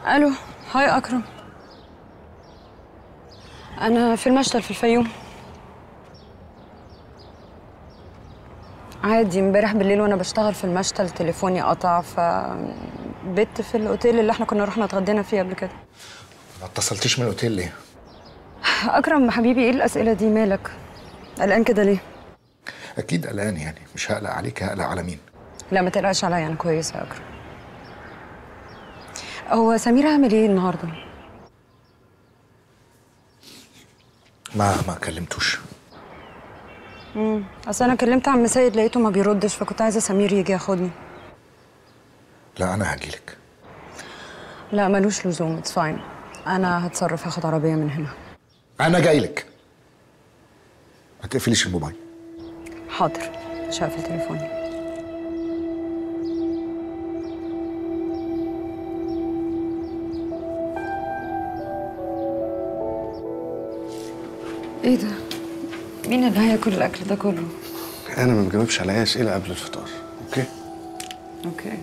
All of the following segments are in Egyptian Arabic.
الو هاي اكرم انا في المشتل في الفيوم عادي امبارح بالليل وانا بشتغل في المشتل تليفوني قطع ف بت في الاوتيل اللي احنا كنا رحنا اتغدينا فيه قبل كده ما اتصلتيش من الاوتيل ليه؟ اكرم حبيبي ايه الاسئله دي مالك قلقان كده ليه اكيد قلقان يعني مش هقلق عليك هقلق على مين؟ لا ما تقلقش عليا انا كويسه يا اكرم هو سمير عامل ايه النهارده ما ما كلمتوش امم اصل انا كلمت عم سيد لقيته ما بيردش فكنت عايزه سمير يجي ياخدني لا انا هجيلك لا ملوش لزوم اتس فاين انا هتصرف هاخد عربيه من هنا انا جايلك ما تقفليش الموبايل حاضر مش هقفل تليفوني ايه ده مين اللي هياكل الاكل ده كله انا ما بجاوبش على اي اسئله قبل الفطار اوكي اوكي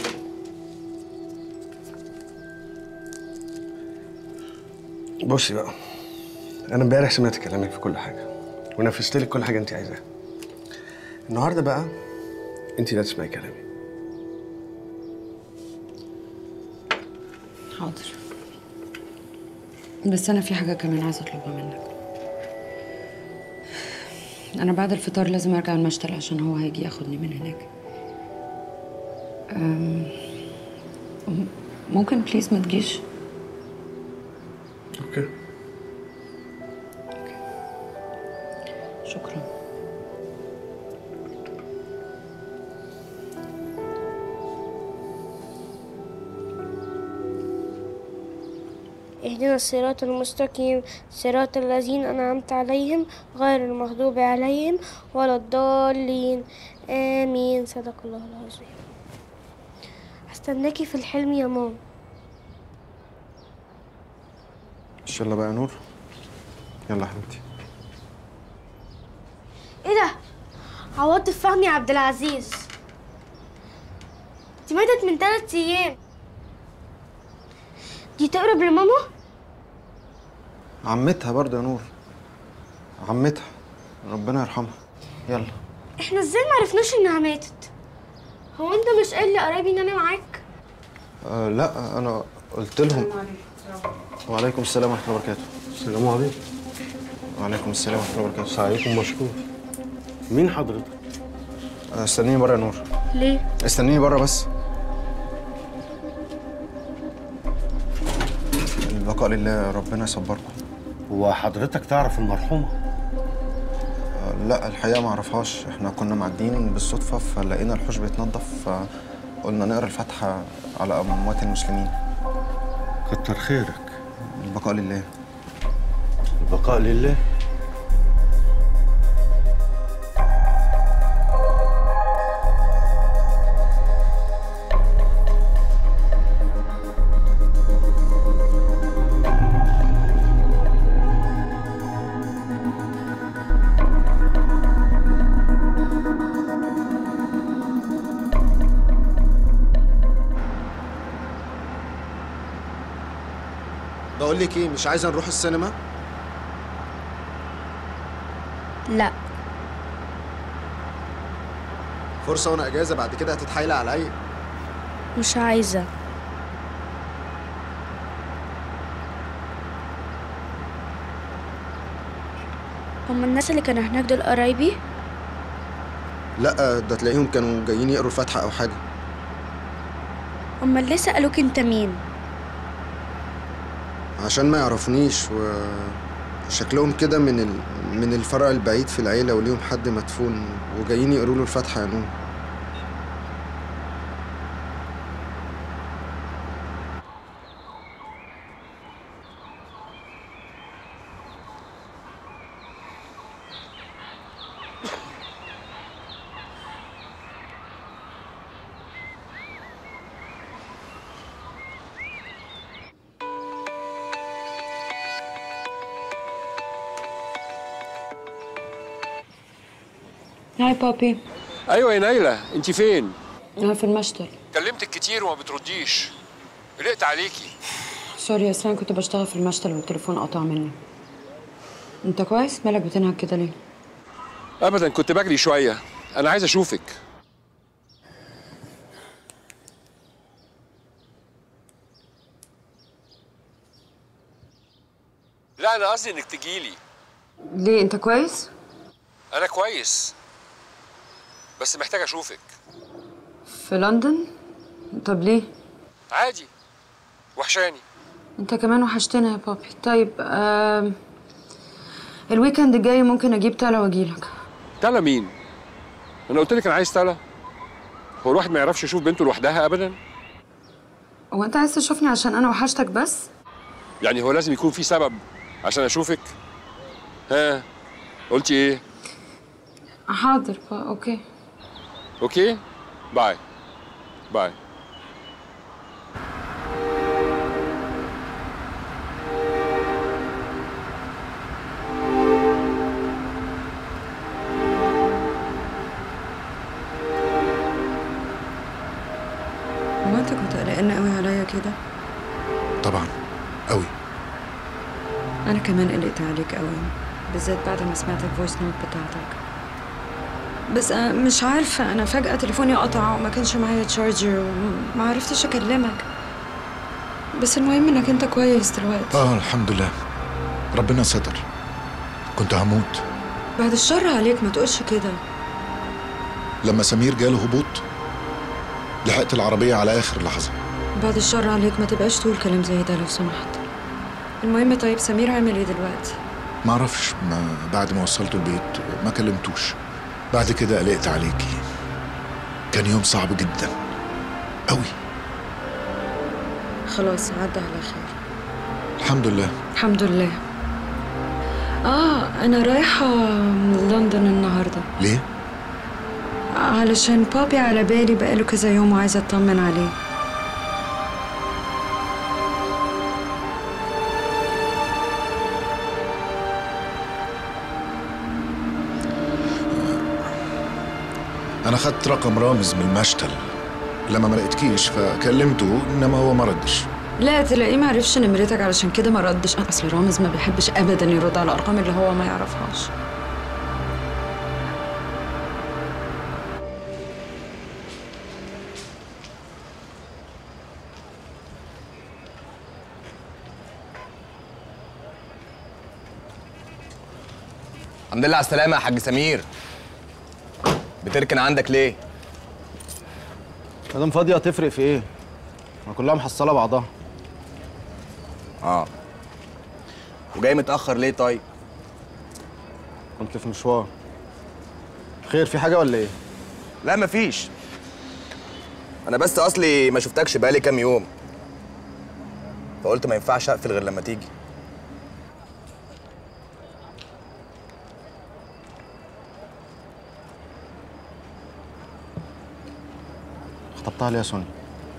بصي بقى انا امبارح سمعت كلامك في كل حاجه ونفذت لك كل حاجه انت عايزاها النهارده بقى انت لا تسمعي كلامي حاضر بس انا في حاجه كمان عايزه اطلبها منك انا بعد الفطار لازم ارجع المشتل عشان هو هيجي ياخدني من هناك أم، م- ممكن بليز ما تجيش اوكي شكرا اهدنا الصراط المستقيم صراط الذين أنعمت عليهم غير المغضوب عليهم ولا الضالين آمين صدق الله العظيم هستناكي في الحلم يا ماما مش يلا بقى يا نور يلا يا حبيبتي ايه ده عواطف فهمي عبد العزيز دي ماتت من ثلاث ايام دي تقرب لماما عمتها برضه يا نور عمتها ربنا يرحمها يلا احنا ازاي معرفناش انها ماتت هو انت مش قايل لقرايبي ان انا معاك آه لا انا قلت لهم وعليكم السلام ورحمه الله وبركاته السلام عليكم وعليكم السلام ورحمه الله وبركاته سعيكم مشكور مين حضرتك آه، استنيني بره يا نور ليه استنيني بره بس البقاء لله ربنا يصبركم هو حضرتك تعرف المرحومة؟ آه، لا الحقيقه ما اعرفهاش احنا كنا معديين بالصدفه فلقينا الحوش بيتنضف فقلنا نقرا الفاتحه على اموات المسلمين كتر خيرك البقاء لله البقاء لله بقول لك ايه مش عايزه نروح السينما لا فرصه وانا اجازه بعد كده هتتحايل عليا مش عايزة هما الناس اللي كانوا هناك دول قرايبي لا ده تلاقيهم كانوا جايين يقروا الفاتحه او حاجه هما اللي سألوك انت مين عشان ما يعرفنيش وشكلهم كده من ال... من الفرع البعيد في العيله وليهم حد مدفون وجايين يقروا له الفاتحه يا نور هاي بابي ايوه يا نايله انت فين انا في المشتل كلمتك كتير وما بترديش قلقت عليكي سوري اصل انا كنت بشتغل في المشتل والتليفون قطع مني انت كويس مالك بتنهك كده ليه ابدا كنت بجري شويه انا عايز اشوفك لا انا قصدي انك تجيلي ليه انت كويس انا كويس بس محتاج اشوفك في لندن طب ليه عادي وحشاني انت كمان وحشتنا يا بابي طيب آم... الويكند الجاي ممكن اجيب تالا واجيلك تالا مين انا قلت لك انا عايز تالا هو الواحد ما يعرفش يشوف بنته لوحدها ابدا هو انت عايز تشوفني عشان انا وحشتك بس يعني هو لازم يكون في سبب عشان اشوفك ها قلتي ايه حاضر بقى اوكي اوكي باي باي هو انت كنت قلقان قوي عليا كده طبعا قوي انا كمان قلقت عليك قوي بالذات بعد ما سمعت الفويس نوت بتاعتك بس أنا مش عارفة أنا فجأة تليفوني قطع وما كانش معايا تشارجر وما عرفتش أكلمك بس المهم إنك أنت كويس دلوقتي اه الحمد لله ربنا ستر كنت هموت بعد الشر عليك ما تقولش كده لما سمير جاله هبوط لحقت العربية على آخر لحظة بعد الشر عليك ما تبقاش تقول كلام زي ده لو سمحت المهم طيب سمير عامل ايه دلوقتي معرفش ما بعد ما وصلته البيت ما كلمتوش بعد كده قلقت عليكي كان يوم صعب جدا قوي خلاص عدى على خير الحمد لله الحمد لله اه انا رايحة لندن النهاردة ليه؟ علشان بابي على بالي بقاله كذا يوم وعايزة اطمن عليه أنا خدت رقم رامز من المشتل لما ما لقيتكيش فكلمته إنما هو ما ردش لا تلاقيه ما عرفش نمرتك علشان كده ما ردش اصل رامز ما بيحبش ابدا يرد على الارقام اللي هو ما يعرفهاش الحمد لله على السلامة يا حاج سمير بتركن عندك ليه؟ مادام فاضيه هتفرق في ايه ما كلها محصله بعضها اه وجاي متأخر ليه طيب؟ كنت في مشوار خير في حاجه ولا ايه لا مفيش انا بس اصلي ما شفتكش بقالي كام يوم فقلت ما ينفعش اقفل غير لما تيجي خطبتها ليه يا سوني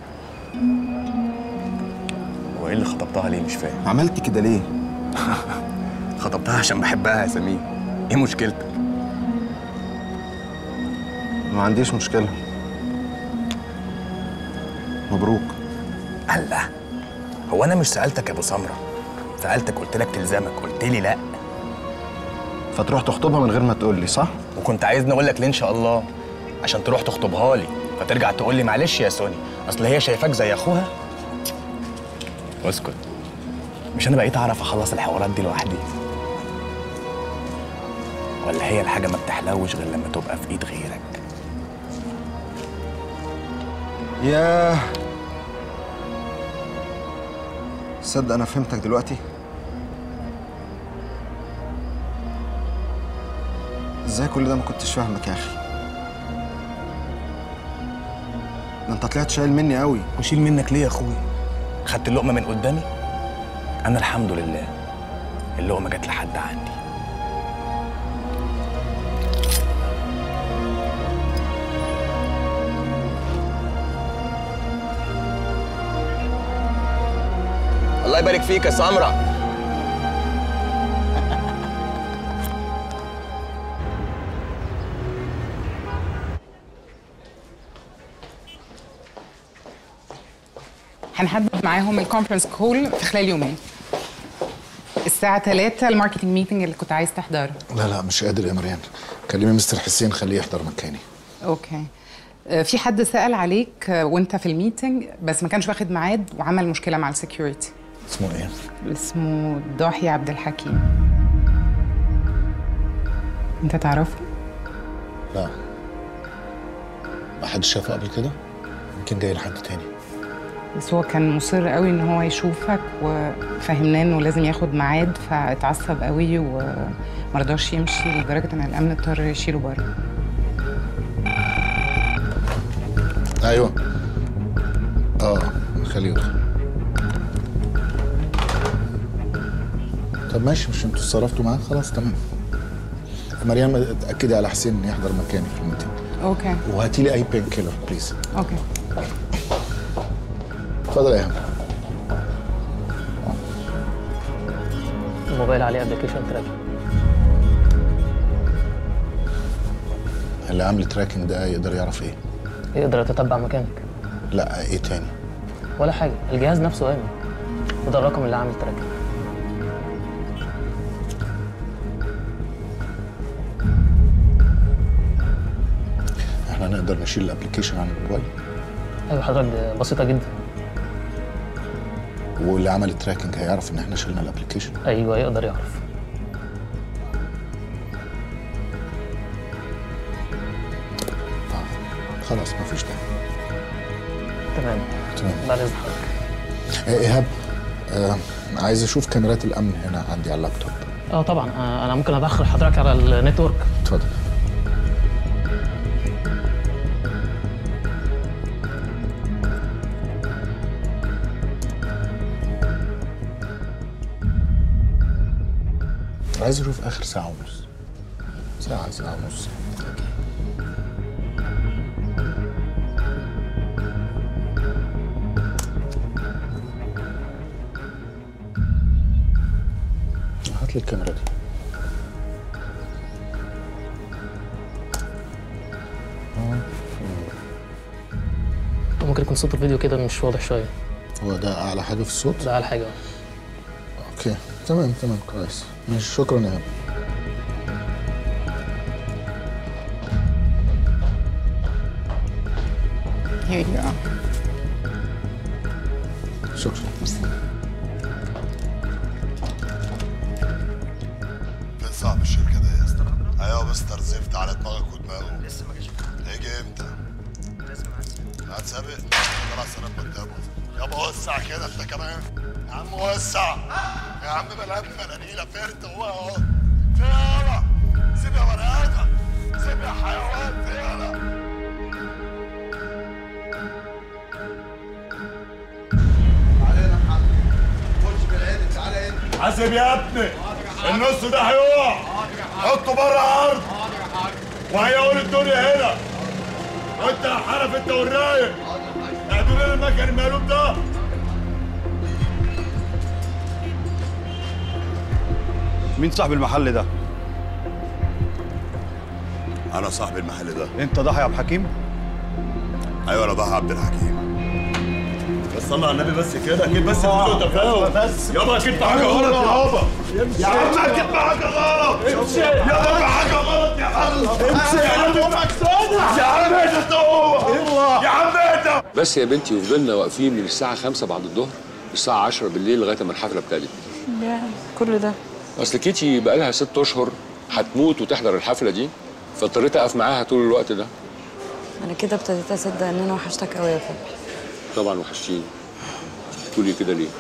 هو ايه اللي خطبتها ليه مش فاهم عملت كده ليه خطبتها عشان بحبها يا سمير ايه مشكلتك ما عنديش مشكله مبروك الله هو انا مش سالتك يا ابو سمره سالتك قلت لك تلزمك قلت لي لا فتروح تخطبها من غير ما تقول لي صح وكنت عايزني اقول لك ليه ان شاء الله عشان تروح تخطبها لي فترجع تقول لي معلش يا سوني اصل هي شايفاك زي اخوها اسكت مش انا بقيت اعرف اخلص الحوارات دي لوحدي ولا هي الحاجه ما بتحلوش غير لما تبقى في ايد غيرك ياه صدق انا فهمتك دلوقتي ازاي كل ده ما كنتش فاهمك يا اخي ده انت طلعت شايل مني قوي وشيل منك ليه يا اخويا خدت اللقمه من قدامي انا الحمد لله اللقمه جت لحد عندي الله يبارك فيك يا سمره هنحدد هاخد معاهم الكونفرنس كول في خلال يومين الساعة 3 الماركتنج ميتنج اللي كنت عايز تحضره لا لا مش قادر يا مريان كلمي مستر حسين خليه يحضر مكاني اوكي آه، في حد سأل عليك آه، وانت في الميتنج بس ما كانش واخد ميعاد وعمل مشكلة مع السكيورتي اسمه ايه؟ اسمه ضاحي عبد الحكيم انت تعرفه؟ لا ما حدش شافه قبل كده يمكن جاي لحد تاني بس هو كان مصر قوي ان هو يشوفك وفهمناه انه لازم ياخد ميعاد فاتعصب قوي ومرضاش يمشي لدرجة ان الامن اضطر يشيله بره ايوه اه خليه يدخل طب ماشي مش انتوا اتصرفتوا معاه خلاص تمام مريم اتاكدي على حسين ان يحضر مكاني في الميتنج اوكي وهاتي لي اي بين كيلر بليز اوكي اتفضل يا ايهاب الموبايل عليه ابلكيشن تراكنج اللي عامل تراكنج ده يقدر يعرف ايه يقدر يتتبع مكانك لا ايه تاني ولا حاجه الجهاز نفسه امن وده الرقم اللي عامل تراكنج احنا نقدر نشيل الابلكيشن عن الموبايل ايوه حضرتك دي بسيطه جدا واللي عمل التراكنج هيعرف ان احنا شلنا الابلكيشن ايوه يقدر يعرف خلاص مفيش داعي تمام تمام بعد اذن حضرتك آه، ايهاب آه عايز اشوف كاميرات الامن هنا عندي على اللابتوب اه طبعا آه، انا ممكن ادخل حضرتك على النتورك اتفضل عايز اشوف اخر ساعه ونص ساعه ساعه ونص هات لي الكاميرا دي ممكن يكون صوت الفيديو كده مش واضح شويه هو ده اعلى حاجه في الصوت ده على حاجه اوكي تمام تمام كويس ماشي شكرا يا ايهاب Here you go. شكرا فين صاحب الشركه ده يا اسطى؟ ايوه مستر زفت على دماغك ودماغه لسه ما جاش هيجي امتى؟ لازم هتسابق خلاص انا قدامه يابا وسع كده انت كمان يا عم وسع يا عم بلاد فلانيله فرت هو اهو في يابا سيب يا بني ادم سيب يا حيوان في يابا حاسب يا ابني النص ده هيقع حطه بره عرض وهيقول الدنيا هنا وانت يا حرف انت والرايق اعدوا لنا المكن المقلوب ده مين صاحب المحل ده؟ انا صاحب المحل ده انت ضحي عبد الحكيم؟ ايوه انا ضحى عبد الحكيم بس صلى على النبي بس كده اكيد بس في تفاهم بس يابا اكيد في حاجه غلط يابا يا عم اكيد في حاجه غلط امشي يابا في حاجه غلط يا عم امشي يا عم يا عم ايه ده هو يا عم ايه ده بس يا بنتي وفضلنا واقفين من الساعة 5 بعد الظهر للساعة 10 بالليل لغاية ما الحفلة ابتدت يا كل ده أصل كيتي بقالها ست أشهر هتموت وتحضر الحفلة دي فاضطريت أقف معاها طول الوقت ده انا كده ابتديت اصدق ان انا وحشتك قوي يا فبي طبعا وحشتيني تقولي كده ليه؟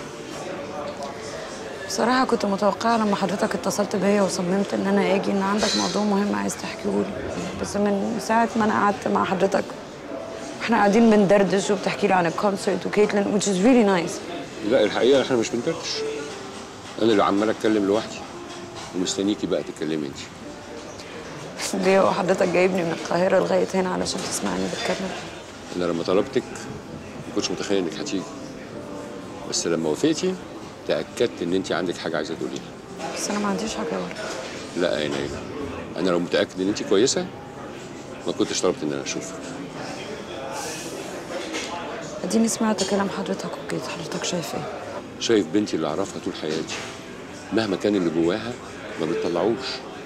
بصراحة كنت متوقعة لما حضرتك اتصلت بيا وصممت ان انا اجي ان عندك موضوع مهم عايز تحكيه لي بس من ساعة ما انا قعدت مع حضرتك احنا قاعدين بندردش وبتحكي لي عن الكونسرت وكيتلين which is really nice لا الحقيقة احنا مش بنكرتش أنا اللي عمال أتكلم لوحدي ومستنيكي بقى تتكلمي أنت ليه هو حضرتك جايبني من القاهرة لغاية هنا علشان تسمعني بتكلم أنا لما طلبتك ما كنتش متخيل إنك هتيجي بس لما وافقتي تأكدت إن أنت عندك حاجة عايزة تقوليها بس انا ما عنديش حاجة اقولها لا يا نايلة أنا لو متأكد إن أنت كويسة ما كنتش طلبت إن أنا أشوفك اديني سمعت كلام حضرتك وجيت حضرتك شايف ايه شايف بنتي اللي اعرفها طول حياتي مهما كان اللي جواها ما بتطلعوش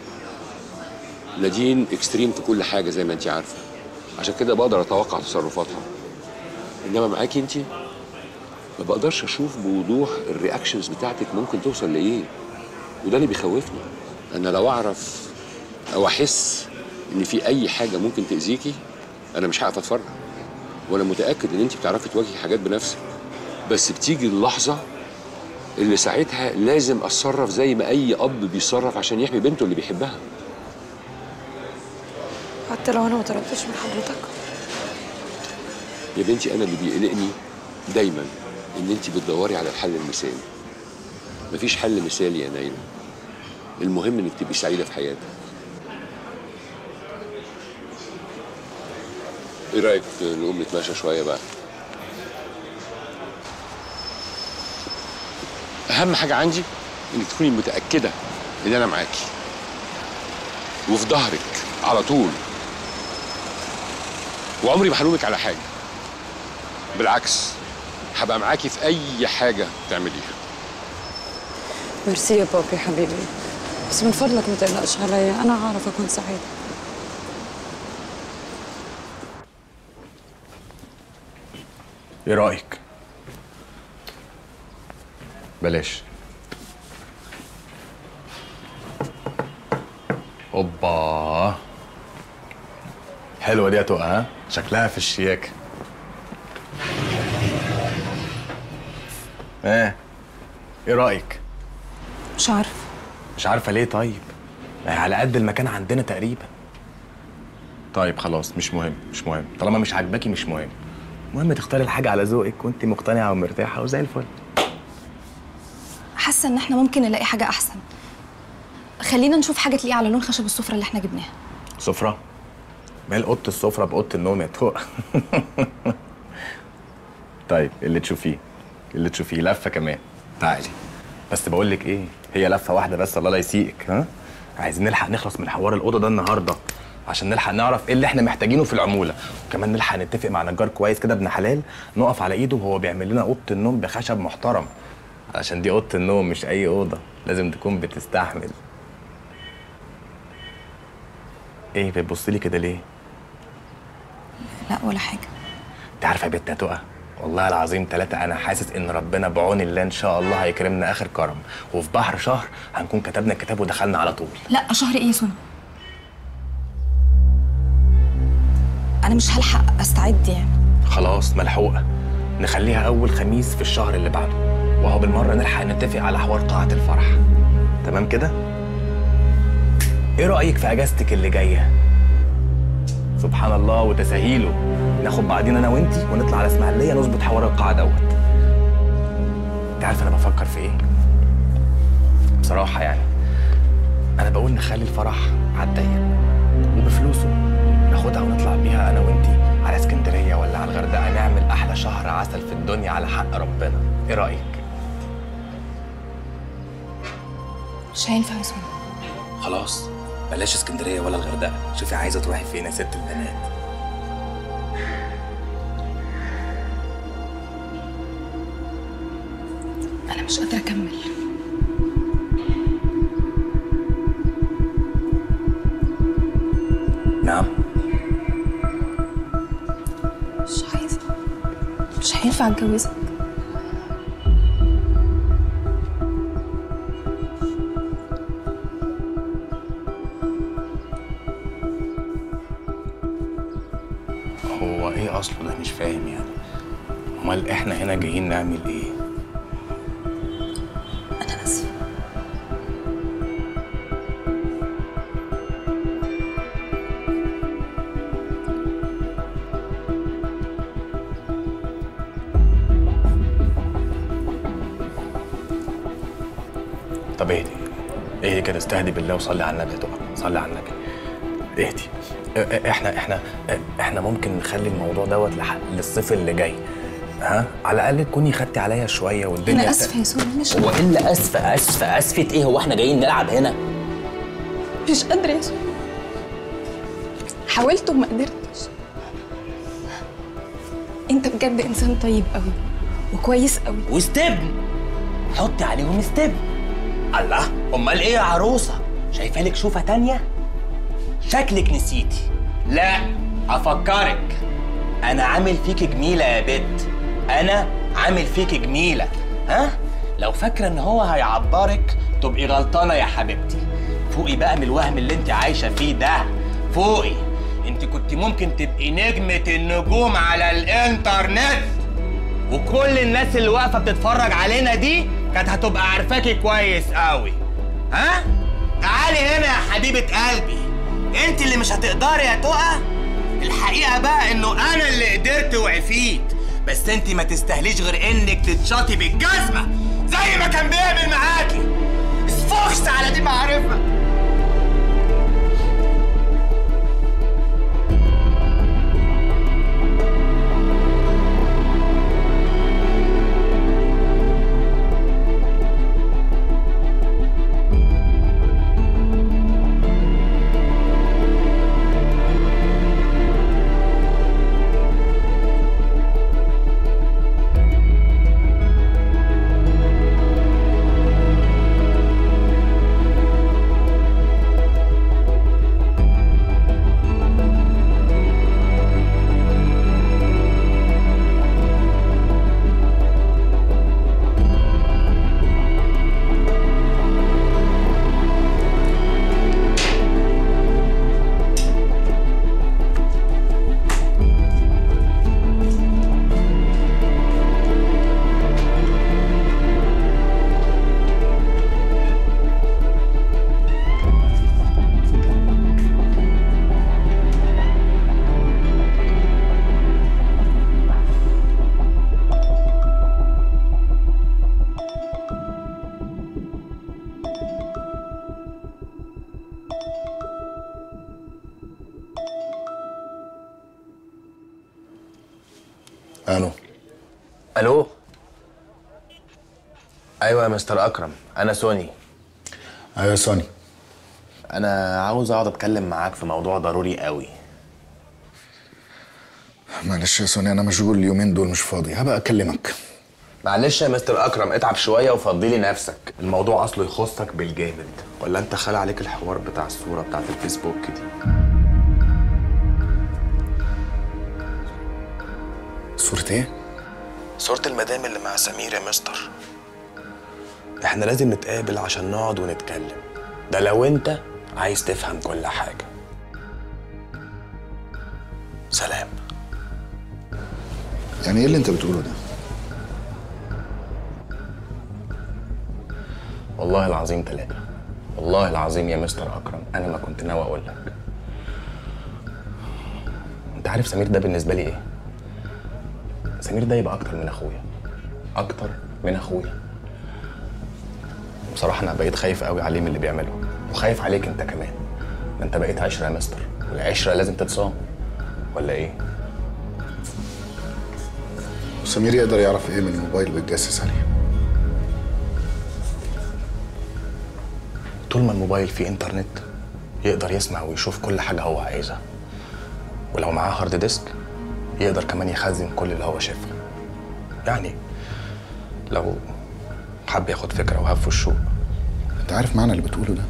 نادين اكستريم في كل حاجه زي ما انت عارفه عشان كده بقدر اتوقع تصرفاتها انما معاكي انت ما بقدرش اشوف بوضوح الرياكشنز بتاعتك ممكن توصل لايه وده اللي بيخوفني انا لو اعرف او احس ان في اي حاجه ممكن تاذيكي انا مش هقف اتفرج وانا متاكد ان انت بتعرفي تواجهي حاجات بنفسك بس بتيجي اللحظه اللي ساعتها لازم اتصرف زي ما اي اب بيتصرف عشان يحمي بنته اللي بيحبها حتى لو انا ما طلبتش من حضرتك يا بنتي انا اللي بيقلقني دايما ان انت بتدوري على الحل المثالي مفيش حل مثالي يا نايلة المهم انك تبقي سعيده في حياتك ايه رايك نقوم نتمشى شويه بقى اهم حاجه عندي انك تكوني متاكده ان انا معاكي وفي ظهرك على طول وعمري ما هلومك على حاجه بالعكس هبقى معاكي في اي حاجه تعمليها ميرسي يا بابي حبيبي بس من فضلك ما تقلقش عليا انا هعرف اكون سعيده ايه رايك بلاش اوبا حلوه دي يا تقى ها شكلها في الشياكه ايه ايه رايك مش عارف مش عارفه ليه طيب ما هي على قد المكان عندنا تقريبا طيب خلاص مش مهم مش مهم طالما مش عاجباكي مش مهم المهم تختاري الحاجه على ذوقك وانت مقتنعه ومرتاحه وزي الفل حاسه ان احنا ممكن نلاقي حاجه احسن خلينا نشوف حاجه تليق على لون خشب السفره اللي احنا جبناها سفره مال اوضه السفره باوضه النوم يا تقى طيب اللي تشوفيه اللي تشوفيه لفه كمان تعالي بس بقول لك ايه هي لفه واحده بس الله لا يسيئك ها عايزين نلحق نخلص من حوار الاوضه ده النهارده عشان نلحق نعرف ايه اللي احنا محتاجينه في العموله وكمان نلحق نتفق مع نجار كويس كده ابن حلال نقف على ايده وهو بيعمل لنا اوضه النوم بخشب محترم عشان دي اوضه النوم مش اي اوضه لازم تكون بتستحمل ايه بتبص لي كده ليه لا ولا حاجه انت عارفه يا بنت يا تقى والله العظيم ثلاثة أنا حاسس إن ربنا بعون الله إن شاء الله هيكرمنا آخر كرم وفي بحر شهر هنكون كتبنا الكتاب ودخلنا على طول لا شهر ايه يا سونا انا مش هلحق استعد يعني خلاص ملحوقة نخليها أول خميس في الشهر اللي بعده وهو بالمرة نلحق نتفق على حوار قاعة الفرح تمام كده؟ إيه رأيك في أجازتك اللي جاية؟ سبحان الله وتساهيله ناخد بعدين أنا وأنتي ونطلع على إسماعيلية نظبط حوار القاعة دوت أنت عارف أنا بفكر في إيه؟ بصراحة يعني أنا بقول نخلي الفرح على الضيق وبفلوسه ناخدها ونطلع بيها أنا وأنتي على اسكندرية ولا على الغردقة نعمل أحلى شهر عسل في الدنيا على حق ربنا إيه رأيك؟ مش هينفع يا سونا خلاص بلاش اسكندريه ولا الغردقه شوفي عايزه تروحي فين يا ست البنات انا مش قادره اكمل نعم مش عايزه مش هينفع اتجوزك هو ايه اصله ده مش فاهم يعني امال احنا هنا جايين نعمل ايه انا اسفه طب اهدي اهدي كده استهدي بالله وصلي على النبي يا تقى صلي على النبي اهدي اه، اه، احنا احنا اه، احنا ممكن نخلي الموضوع دوت لح- للصيف اللي جاي ها على الاقل تكوني خدتي عليا شويه والدنيا انا اسفه يا سونا مش هو ايه اللي اسفه اسفه اسفه ايه هو احنا جايين نلعب هنا مش قادره يا سونا حاولت وما قدرتش انت بجد انسان طيب قوي وكويس قوي واستبن حطي عليهم استبن الله امال ايه يا عروسه شايفه لك شوفه تانية شكلك نسيتي لا افكرك انا عامل فيك جميله يا بت انا عامل فيك جميله ها لو فاكره ان هو هيعبرك تبقي غلطانه يا حبيبتي فوقي بقى من الوهم اللي انت عايشه فيه ده فوقي انت كنت ممكن تبقي نجمه النجوم على الانترنت وكل الناس اللي واقفه بتتفرج علينا دي كانت هتبقى عارفاكي كويس قوي ها تعالي هنا يا حبيبه قلبي انت اللي مش هتقدري يا تقى الحقيقه بقى انه انا اللي قدرت وعفيت بس انت ما تستاهليش غير انك تتشاطي بالجزمه زي ما كان بيعمل معاكي اسفخس على دي معرفه الو الو ايوه يا مستر اكرم انا سوني ايوه يا سوني انا عاوز اقعد اتكلم معاك في موضوع ضروري قوي معلش يا سوني انا مشغول اليومين دول مش فاضي هبقى اكلمك معلش يا مستر اكرم اتعب شويه وفضي لي نفسك الموضوع اصله يخصك بالجامد ولا انت خال عليك الحوار بتاع الصوره بتاعت الفيسبوك دي صورة ايه؟ صورة المدام اللي مع سمير يا مستر احنا لازم نتقابل عشان نقعد ونتكلم ده لو انت عايز تفهم كل حاجة سلام يعني ايه اللي انت بتقوله ده؟ والله العظيم ثلاثة والله العظيم يا مستر أكرم أنا ما كنت ناوي أقول لك أنت عارف سمير ده بالنسبة لي إيه؟ سمير ده يبقى أكتر من أخويا أكتر من أخويا بصراحة أنا بقيت خايف قوي عليه من اللي بيعمله وخايف عليك أنت كمان ما أنت بقيت عشرة يا مستر والعشرة لازم تتصام ولا إيه؟ سمير يقدر يعرف ايه من الموبايل ويتجسس عليه طول ما الموبايل فيه انترنت يقدر يسمع ويشوف كل حاجة هو عايزها ولو معاه هارد ديسك يقدر كمان يخزن كل اللي هو شافه يعني لو حب ياخد فكرة وهف الشوق انت عارف معنى اللي بتقوله ده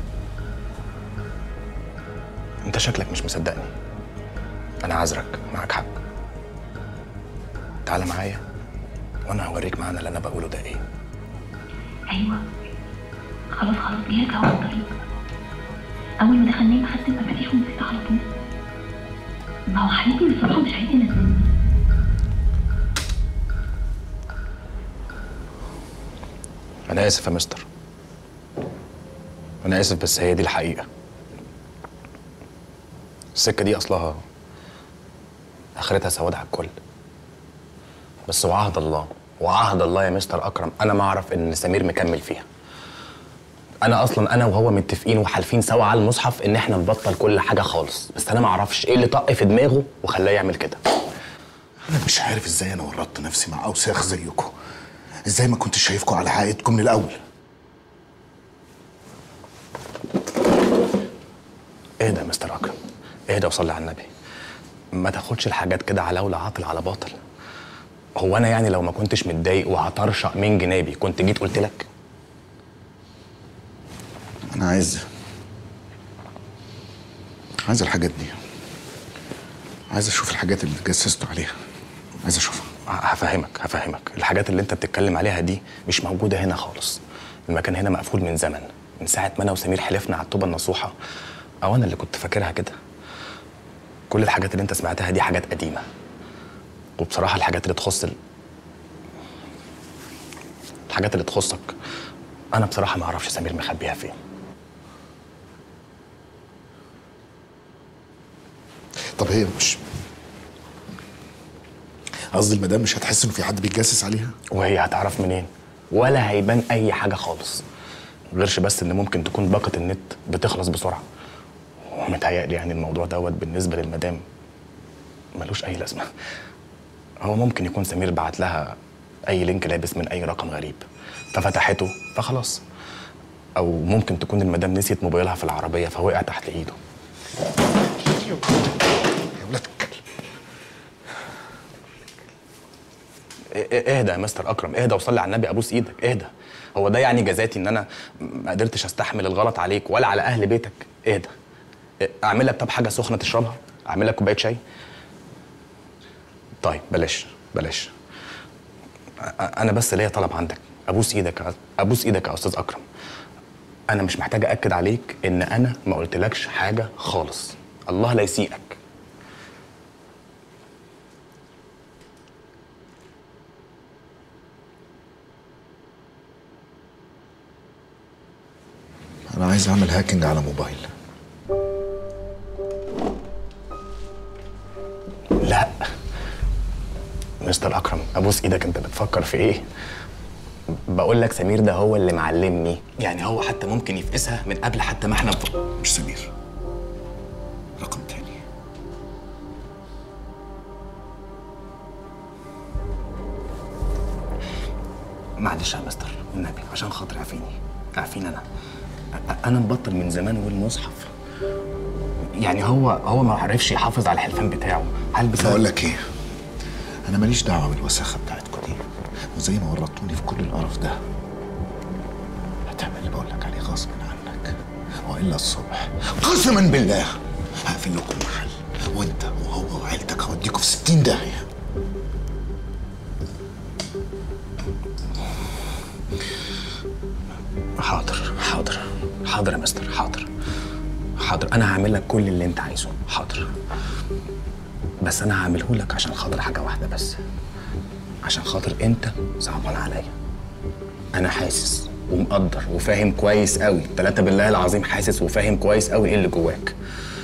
انت شكلك مش مصدقني انا عذرك معاك حق تعالى معايا وانا هوريك معنى اللي انا بقوله ده ايه ايوه خلاص خلاص جاهز اهو على الطريق اول ما دخلنا اخدت المفاتيح ومسكت على طول ما هو حبيبي بصراحه مش عايز ينزلني انا اسف يا مستر انا اسف بس هي دي الحقيقه السكه دي اصلها اخرتها سواد على الكل بس وعهد الله وعهد الله يا مستر اكرم انا ما اعرف ان سمير مكمل فيها انا اصلا انا وهو متفقين وحالفين سوا على المصحف ان احنا نبطل كل حاجه خالص بس انا ما اعرفش ايه اللي طق في دماغه وخلاه يعمل كده انا مش عارف ازاي انا ورطت نفسي مع اوساخ زيكم ازاي ما كنتش شايفكم على حقيقتكم من الاول اهدى يا مستر اكرم اهدى وصلي على النبي ما تاخدش الحاجات كده على ولا عاطل على باطل هو انا يعني لو ما كنتش متضايق وهطرشق من جنابي كنت جيت قلت لك انا عايز عايز الحاجات دي عايز اشوف الحاجات اللي اتجسستوا عليها عايز اشوفها هفهمك هفهمك الحاجات اللي انت بتتكلم عليها دي مش موجوده هنا خالص المكان هنا مقفول من زمن من ساعه ما انا وسمير حلفنا على الطوبه النصوحه او انا اللي كنت فاكرها كده كل الحاجات اللي انت سمعتها دي حاجات قديمه وبصراحه الحاجات اللي تخص ال... الحاجات اللي تخصك انا بصراحه ما اعرفش سمير مخبيها فين طب هي مش قصدي المدام مش هتحس انه في حد بيتجسس عليها وهي هتعرف منين ولا هيبان اي حاجه خالص غيرش بس ان ممكن تكون باقه النت بتخلص بسرعه ومتهيألي يعني الموضوع دوت بالنسبه للمدام ملوش اي لازمه هو ممكن يكون سمير بعت لها اي لينك لابس من اي رقم غريب ففتحته فخلاص او ممكن تكون المدام نسيت موبايلها في العربيه فوقع تحت ايده يا ولاد إيه- إيه- اهدى يا مستر اكرم اهدى وصلي على النبي ابوس ايدك اهدى هو ده يعني جزاتي ان انا ما قدرتش استحمل الغلط عليك ولا على اهل بيتك اهدى إيه، اعمل لك طب حاجه سخنه تشربها اعمل لك كوبايه شاي طيب بلاش بلاش أ- انا بس ليا طلب عندك ابوس ايدك يا- ابوس ايدك يا استاذ اكرم انا مش محتاج اكد عليك ان انا ما قلتلكش حاجه خالص الله لا يسيئك انا عايز اعمل هاكينج على موبايل لا مستر اكرم ابوس ايدك انت بتفكر في ايه بقول لك سمير ده هو اللي معلمني يعني هو حتى ممكن يفقسها من قبل حتى ما احنا مش سمير رقم تاني معلش يا مستر النبي عشان خاطر عافيني عافيني انا أ- انا مبطل من زمان والمصحف يعني هو هو ما عرفش يحافظ على الحلفان بتاعه هل بسبب بقول لك ايه انا ماليش دعوه بالوساخه بتاعتكم دي وزي ما ورطتوني في كل القرف ده هتعمل اللي بقول لك عليه غصب عنك والا الصبح قسما بالله هقفل لكم المحل وانت وهو وعيلتك هوديكوا في 60 داهيه حاضر حاضر حاضر يا مستر حاضر حاضر انا هعمل لك كل اللي انت عايزه حاضر بس انا هعمله لك عشان خاطر حاجه واحده بس عشان خاطر انت صعبان عليا انا حاسس ومقدر وفاهم كويس قوي ثلاثة بالله العظيم حاسس وفاهم كويس قوي ايه اللي جواك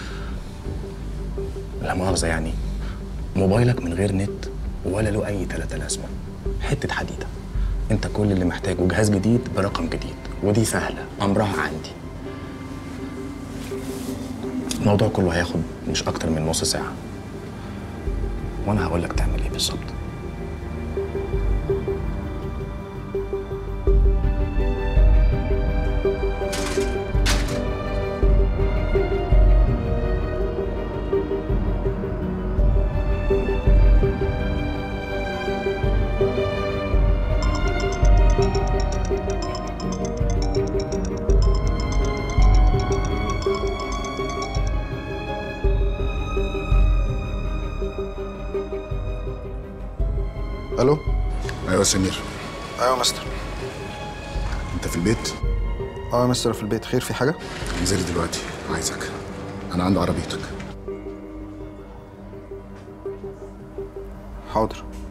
لا مؤاخذة يعني موبايلك من غير نت ولا له اي تلاتة لازمة حتة حديدة انت كل اللي محتاجه جهاز جديد برقم جديد ودي سهلة امرها عندي الموضوع كله هياخد مش اكتر من نص ساعة وانا هقول لك تعمل ايه بالظبط الو ايوه يا سمير ايوه مستر انت في البيت اه يا مستر في البيت خير في حاجه انزلي دلوقتي عايزك انا عند عربيتك حاضر